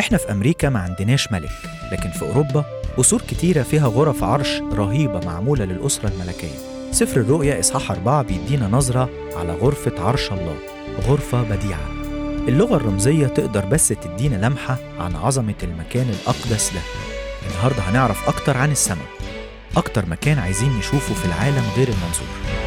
إحنا في أمريكا ما عندناش ملك لكن في أوروبا قصور كتيرة فيها غرف عرش رهيبة معمولة للأسرة الملكية سفر الرؤيا إصحاح أربعة بيدينا نظرة على غرفة عرش الله غرفة بديعة اللغة الرمزية تقدر بس تدينا لمحة عن عظمة المكان الأقدس ده النهاردة هنعرف أكتر عن السماء أكتر مكان عايزين نشوفه في العالم غير المنظور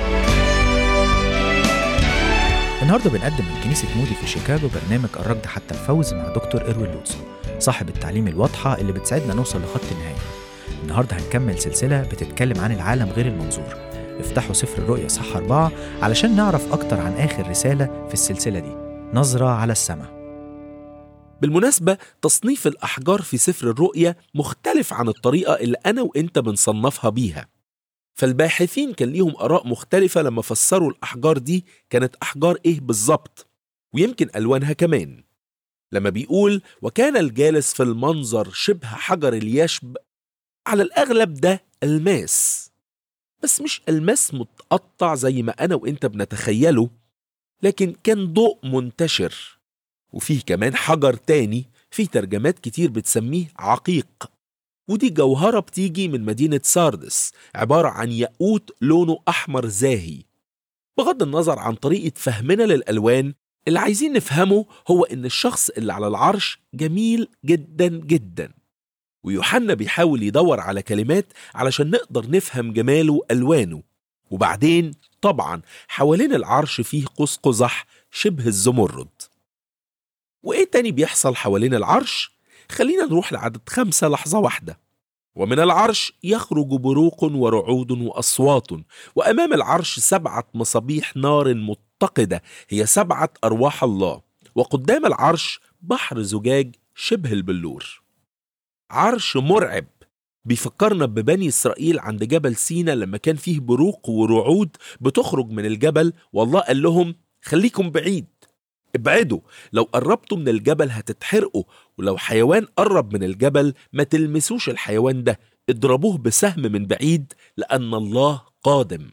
النهارده بنقدم من كنيسة مودي في شيكاغو برنامج الركض حتى الفوز مع دكتور إروين لوتس صاحب التعليم الواضحة اللي بتساعدنا نوصل لخط النهاية النهارده هنكمل سلسلة بتتكلم عن العالم غير المنظور افتحوا سفر الرؤيا صح أربعة علشان نعرف أكتر عن آخر رسالة في السلسلة دي نظرة على السماء بالمناسبة تصنيف الأحجار في سفر الرؤيا مختلف عن الطريقة اللي أنا وإنت بنصنفها بيها فالباحثين كان ليهم آراء مختلفة لما فسروا الأحجار دي كانت أحجار إيه بالظبط ويمكن ألوانها كمان لما بيقول وكان الجالس في المنظر شبه حجر اليشب على الأغلب ده الماس بس مش الماس متقطع زي ما أنا وإنت بنتخيله لكن كان ضوء منتشر وفيه كمان حجر تاني فيه ترجمات كتير بتسميه عقيق ودي جوهرة بتيجي من مدينة ساردس عبارة عن ياقوت لونه أحمر زاهي بغض النظر عن طريقة فهمنا للألوان اللي عايزين نفهمه هو إن الشخص اللي على العرش جميل جدا جدا ويوحنا بيحاول يدور على كلمات علشان نقدر نفهم جماله ألوانه وبعدين طبعا حوالين العرش فيه قوس قزح شبه الزمرد وإيه تاني بيحصل حوالين العرش؟ خلينا نروح لعدد خمسة لحظة واحدة ومن العرش يخرج بروق ورعود وأصوات وأمام العرش سبعة مصابيح نار متقدة هي سبعة أرواح الله وقدام العرش بحر زجاج شبه البلور عرش مرعب بيفكرنا ببني إسرائيل عند جبل سينا لما كان فيه بروق ورعود بتخرج من الجبل والله قال لهم خليكم بعيد ابعدوا لو قربتوا من الجبل هتتحرقوا ولو حيوان قرب من الجبل ما تلمسوش الحيوان ده اضربوه بسهم من بعيد لأن الله قادم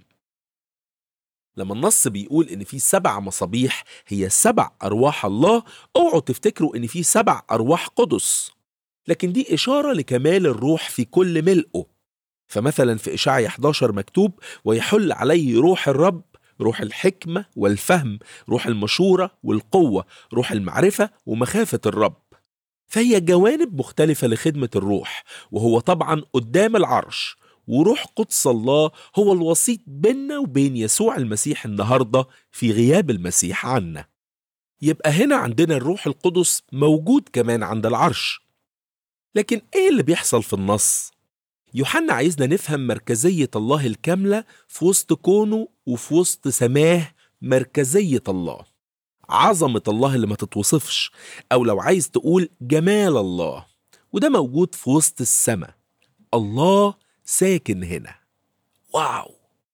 لما النص بيقول إن في سبع مصابيح هي سبع أرواح الله اوعوا تفتكروا إن في سبع أرواح قدس لكن دي إشارة لكمال الروح في كل ملئه فمثلا في إشعيا 11 مكتوب ويحل عليه روح الرب روح الحكمة والفهم روح المشورة والقوة روح المعرفة ومخافة الرب فهي جوانب مختلفة لخدمة الروح وهو طبعا قدام العرش وروح قدس الله هو الوسيط بيننا وبين يسوع المسيح النهاردة في غياب المسيح عنا يبقى هنا عندنا الروح القدس موجود كمان عند العرش لكن ايه اللي بيحصل في النص؟ يوحنا عايزنا نفهم مركزية الله الكاملة في وسط كونه وفي وسط سماه مركزية الله عظمة الله اللي ما تتوصفش أو لو عايز تقول جمال الله وده موجود في وسط السماء الله ساكن هنا واو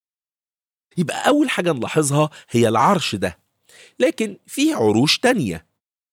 يبقى أول حاجة نلاحظها هي العرش ده لكن فيه عروش تانية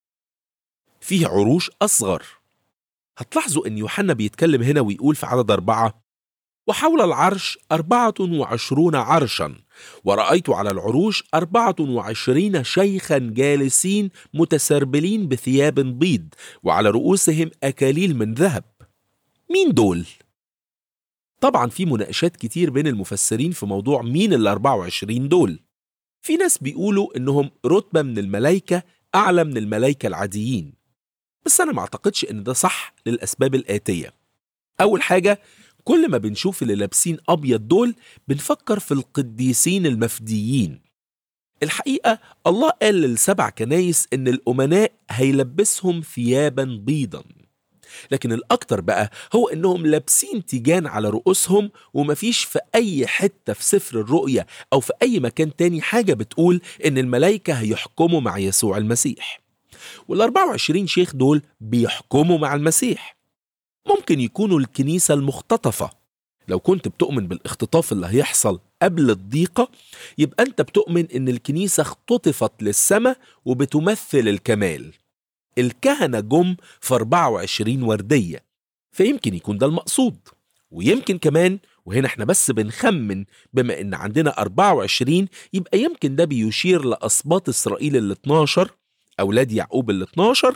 فيه عروش أصغر هتلاحظوا أن يوحنا بيتكلم هنا ويقول في عدد أربعة وحول العرش أربعة وعشرون عرشا ورأيت على العروش أربعة وعشرين شيخا جالسين متسربلين بثياب بيض وعلى رؤوسهم أكاليل من ذهب مين دول؟ طبعا في مناقشات كتير بين المفسرين في موضوع مين ال 24 دول في ناس بيقولوا إنهم رتبة من الملائكة أعلى من الملائكة العاديين بس أنا ما أعتقدش إن ده صح للأسباب الآتية أول حاجة كل ما بنشوف اللي لابسين أبيض دول بنفكر في القديسين المفديين الحقيقة الله قال للسبع كنايس إن الأمناء هيلبسهم ثيابا بيضا لكن الأكتر بقى هو إنهم لابسين تيجان على رؤوسهم ومفيش في أي حتة في سفر الرؤية أو في أي مكان تاني حاجة بتقول إن الملائكة هيحكموا مع يسوع المسيح وال 24 شيخ دول بيحكموا مع المسيح ممكن يكونوا الكنيسة المختطفة لو كنت بتؤمن بالاختطاف اللي هيحصل قبل الضيقة يبقى أنت بتؤمن إن الكنيسة اختطفت للسماء وبتمثل الكمال الكهنة جم في 24 وردية فيمكن يكون ده المقصود ويمكن كمان وهنا احنا بس بنخمن بما ان عندنا 24 يبقى يمكن ده بيشير لأسباط إسرائيل ال 12 أولاد يعقوب ال 12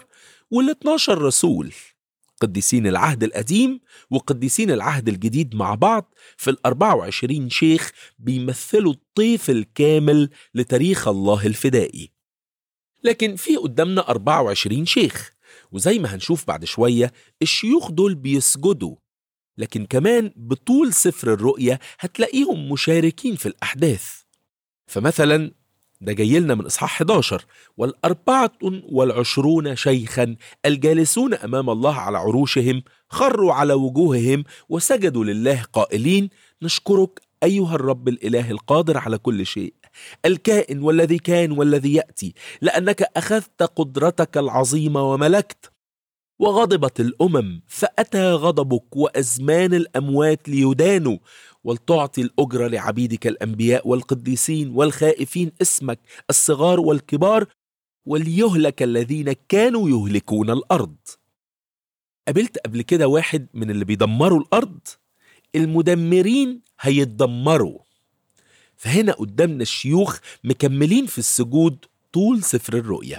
وال12 رسول قديسين العهد القديم وقديسين العهد الجديد مع بعض في ال 24 شيخ بيمثلوا الطيف الكامل لتاريخ الله الفدائي لكن في قدامنا 24 شيخ وزي ما هنشوف بعد شوية الشيوخ دول بيسجدوا لكن كمان بطول سفر الرؤية هتلاقيهم مشاركين في الأحداث فمثلا ده جاي لنا من إصحاح 11 والأربعة والعشرون شيخا الجالسون أمام الله على عروشهم خروا على وجوههم وسجدوا لله قائلين نشكرك أيها الرب الإله القادر على كل شيء الكائن والذي كان والذي يأتي لأنك أخذت قدرتك العظيمة وملكت وغضبت الأمم فأتى غضبك وأزمان الأموات ليدانوا ولتعطي الأجرة لعبيدك الأنبياء والقديسين والخائفين اسمك الصغار والكبار وليهلك الذين كانوا يهلكون الأرض قابلت قبل كده واحد من اللي بيدمروا الأرض المدمرين هيتدمروا فهنا قدامنا الشيوخ مكملين في السجود طول سفر الرؤيا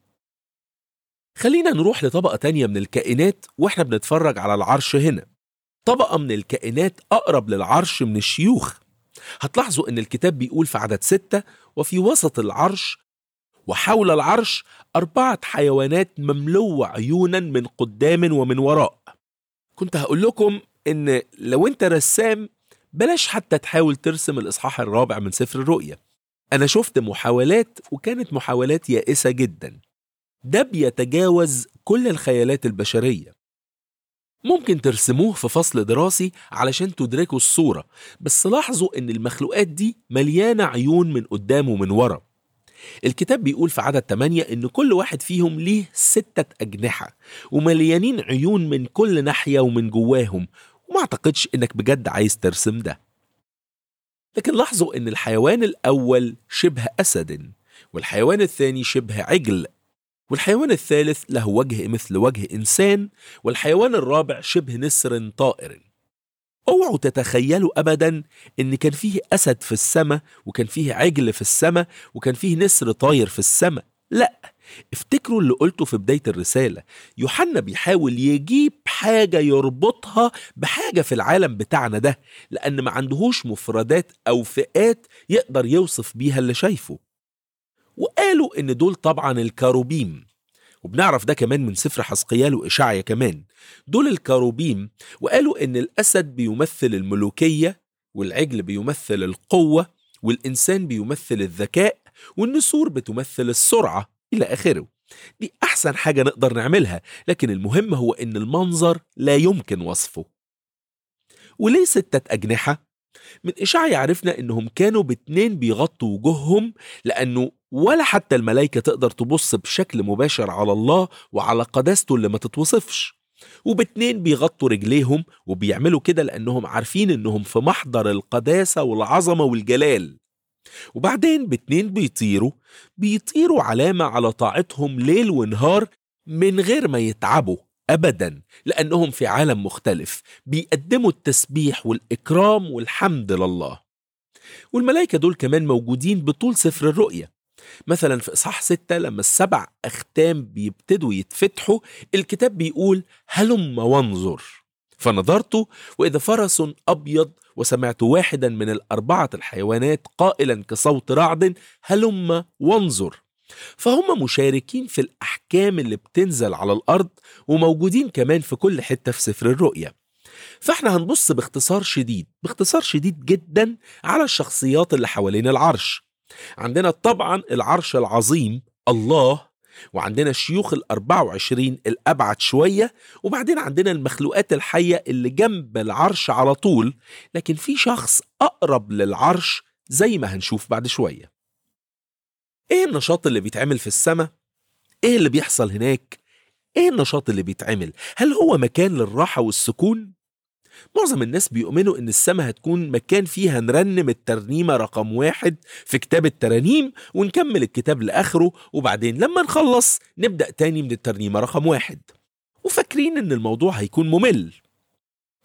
خلينا نروح لطبقة تانية من الكائنات واحنا بنتفرج على العرش هنا طبقة من الكائنات أقرب للعرش من الشيوخ هتلاحظوا أن الكتاب بيقول في عدد ستة وفي وسط العرش وحول العرش أربعة حيوانات مملوة عيونا من قدام ومن وراء كنت هقول لكم أن لو أنت رسام بلاش حتى تحاول ترسم الإصحاح الرابع من سفر الرؤيا أنا شفت محاولات وكانت محاولات يائسة جدا ده بيتجاوز كل الخيالات البشرية ممكن ترسموه في فصل دراسي علشان تدركوا الصورة بس لاحظوا ان المخلوقات دي مليانة عيون من قدام ومن ورا الكتاب بيقول في عدد 8 ان كل واحد فيهم ليه ستة أجنحة ومليانين عيون من كل ناحية ومن جواهم وما اعتقدش انك بجد عايز ترسم ده لكن لاحظوا ان الحيوان الأول شبه أسد والحيوان الثاني شبه عجل والحيوان الثالث له وجه مثل وجه إنسان والحيوان الرابع شبه نسر طائر اوعوا تتخيلوا أبدا إن كان فيه أسد في السماء وكان فيه عجل في السماء وكان فيه نسر طاير في السماء لا افتكروا اللي قلته في بداية الرسالة يوحنا بيحاول يجيب حاجة يربطها بحاجة في العالم بتاعنا ده لأن ما عندهوش مفردات أو فئات يقدر يوصف بيها اللي شايفه وقالوا ان دول طبعا الكاروبيم وبنعرف ده كمان من سفر حسقيال وإشعيا كمان دول الكاروبيم وقالوا ان الأسد بيمثل الملوكية والعجل بيمثل القوة والإنسان بيمثل الذكاء والنسور بتمثل السرعة إلى آخره دي أحسن حاجة نقدر نعملها لكن المهم هو إن المنظر لا يمكن وصفه وليه ستة أجنحة؟ من إشعيا عرفنا إنهم كانوا باتنين بيغطوا وجوههم لأنه ولا حتى الملائكة تقدر تبص بشكل مباشر على الله وعلى قداسته اللي ما تتوصفش وباتنين بيغطوا رجليهم وبيعملوا كده لأنهم عارفين إنهم في محضر القداسة والعظمة والجلال وبعدين باتنين بيطيروا بيطيروا علامة على طاعتهم ليل ونهار من غير ما يتعبوا ابدا لانهم في عالم مختلف بيقدموا التسبيح والاكرام والحمد لله والملائكه دول كمان موجودين بطول سفر الرؤيا مثلا في اصحاح ستة لما السبع اختام بيبتدوا يتفتحوا الكتاب بيقول هلم وانظر فنظرت واذا فرس ابيض وسمعت واحدا من الاربعه الحيوانات قائلا كصوت رعد هلم وانظر فهم مشاركين في الأحكام اللي بتنزل على الأرض وموجودين كمان في كل حتة في سفر الرؤيا فاحنا هنبص باختصار شديد باختصار شديد جدا على الشخصيات اللي حوالين العرش عندنا طبعا العرش العظيم الله وعندنا الشيوخ الأربعة وعشرين الأبعد شوية وبعدين عندنا المخلوقات الحية اللي جنب العرش على طول لكن في شخص أقرب للعرش زي ما هنشوف بعد شويه ايه النشاط اللي بيتعمل في السماء ايه اللي بيحصل هناك ايه النشاط اللي بيتعمل هل هو مكان للراحة والسكون معظم الناس بيؤمنوا ان السماء هتكون مكان فيها نرنم الترنيمة رقم واحد في كتاب الترانيم ونكمل الكتاب لآخره وبعدين لما نخلص نبدأ تاني من الترنيمة رقم واحد وفاكرين ان الموضوع هيكون ممل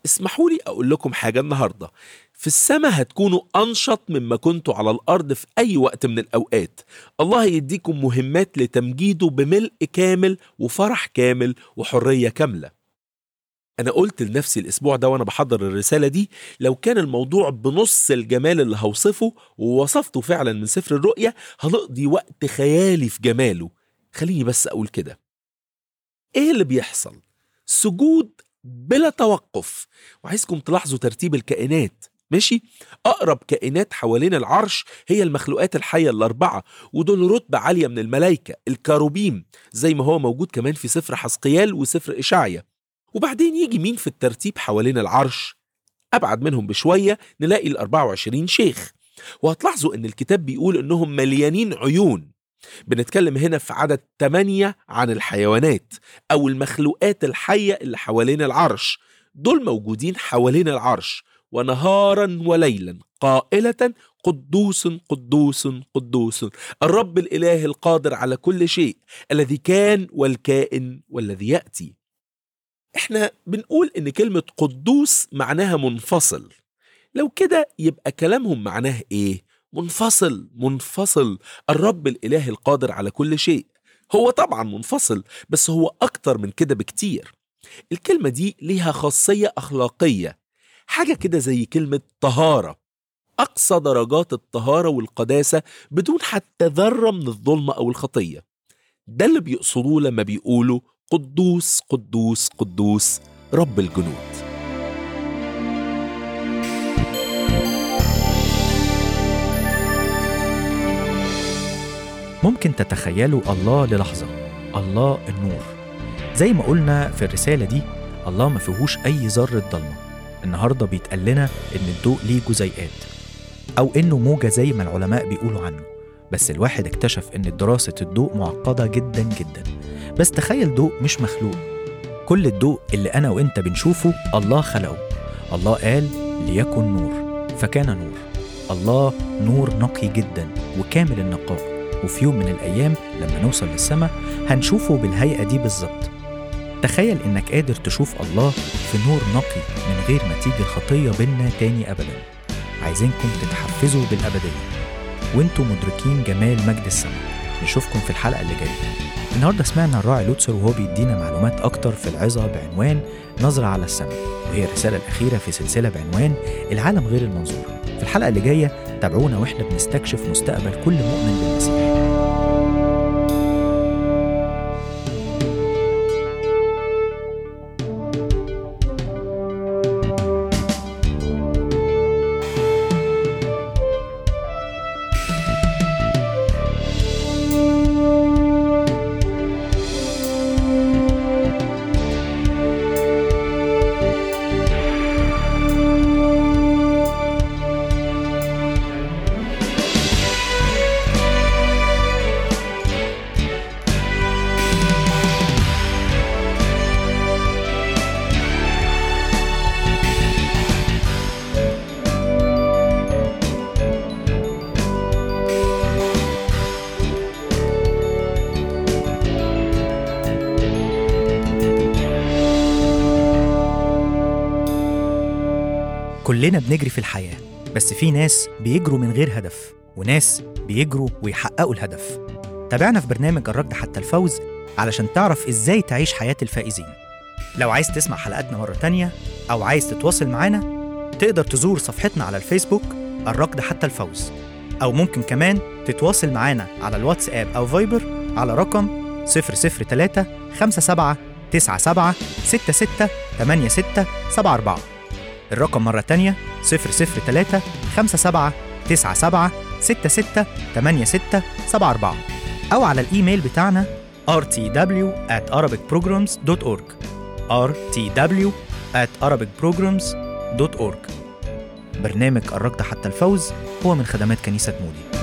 اسمحوا لي أقول لكم حاجة النهاردة في السماء هتكونوا أنشط مما كنتوا على الأرض في أي وقت من الأوقات الله يديكم مهمات لتمجيده بملء كامل وفرح كامل وحرية كاملة أنا قلت لنفسي الأسبوع ده وأنا بحضر الرسالة دي لو كان الموضوع بنص الجمال اللي هوصفه ووصفته فعلا من سفر الرؤية هنقضي وقت خيالي في جماله خليني بس أقول كده إيه اللي بيحصل؟ سجود بلا توقف وعايزكم تلاحظوا ترتيب الكائنات ماشي أقرب كائنات حوالين العرش هي المخلوقات الحية الأربعة ودول رتبة عالية من الملائكة الكاروبيم زي ما هو موجود كمان في سفر حسقيال وسفر إشعيا وبعدين يجي مين في الترتيب حوالين العرش أبعد منهم بشوية نلاقي ال 24 شيخ وهتلاحظوا إن الكتاب بيقول إنهم مليانين عيون بنتكلم هنا في عدد 8 عن الحيوانات أو المخلوقات الحية اللي حوالين العرش دول موجودين حوالين العرش ونهارا وليلا قائلة قدوس قدوس قدوس الرب الإله القادر على كل شيء الذي كان والكائن والذي يأتي احنا بنقول ان كلمة قدوس معناها منفصل لو كده يبقى كلامهم معناه ايه منفصل منفصل الرب الاله القادر على كل شيء هو طبعا منفصل بس هو اكتر من كده بكتير الكلمة دي ليها خاصية اخلاقية حاجة كده زي كلمة طهارة اقصى درجات الطهارة والقداسة بدون حتى ذرة من الظلم او الخطية ده اللي بيقصدوه لما بيقولوا قدوس قدوس قدوس رب الجنود ممكن تتخيلوا الله للحظة الله النور زي ما قلنا في الرسالة دي الله ما فيهوش أي ذرة ضلمة النهاردة بيتقال لنا إن الضوء ليه جزيئات أو إنه موجة زي ما العلماء بيقولوا عنه بس الواحد اكتشف إن دراسة الضوء معقدة جدا جدا بس تخيل ضوء مش مخلوق كل الضوء اللي أنا وإنت بنشوفه الله خلقه الله قال ليكن نور فكان نور الله نور نقي جدا وكامل النقاء وفي يوم من الأيام لما نوصل للسماء هنشوفه بالهيئة دي بالظبط تخيل إنك قادر تشوف الله في نور نقي من غير ما تيجي الخطية بينا تاني أبدا عايزينكم تتحفزوا بالأبدية وانتم مدركين جمال مجد السماء نشوفكم في الحلقة اللي جاية النهاردة سمعنا الراعي لوتسر وهو بيدينا معلومات أكتر في العظة بعنوان نظرة على السماء وهي الرسالة الأخيرة في سلسلة بعنوان العالم غير المنظور في الحلقة اللي جاية تابعونا وإحنا بنستكشف مستقبل كل مؤمن بالمسيح كلنا بنجري في الحياة بس في ناس بيجروا من غير هدف وناس بيجروا ويحققوا الهدف تابعنا في برنامج الركض حتى الفوز علشان تعرف ازاي تعيش حياة الفائزين لو عايز تسمع حلقاتنا مرة تانية أو عايز تتواصل معانا تقدر تزور صفحتنا على الفيسبوك الركض حتى الفوز أو ممكن كمان تتواصل معانا على الواتساب أو فايبر على رقم 003 57 97 66 86 74 الرقم مرة تانية 003 57 97 66 86 74 أو على الإيميل بتاعنا rtw at arabicprograms.org rtw at arabicprograms.org برنامج الركض حتى الفوز هو من خدمات كنيسة مودي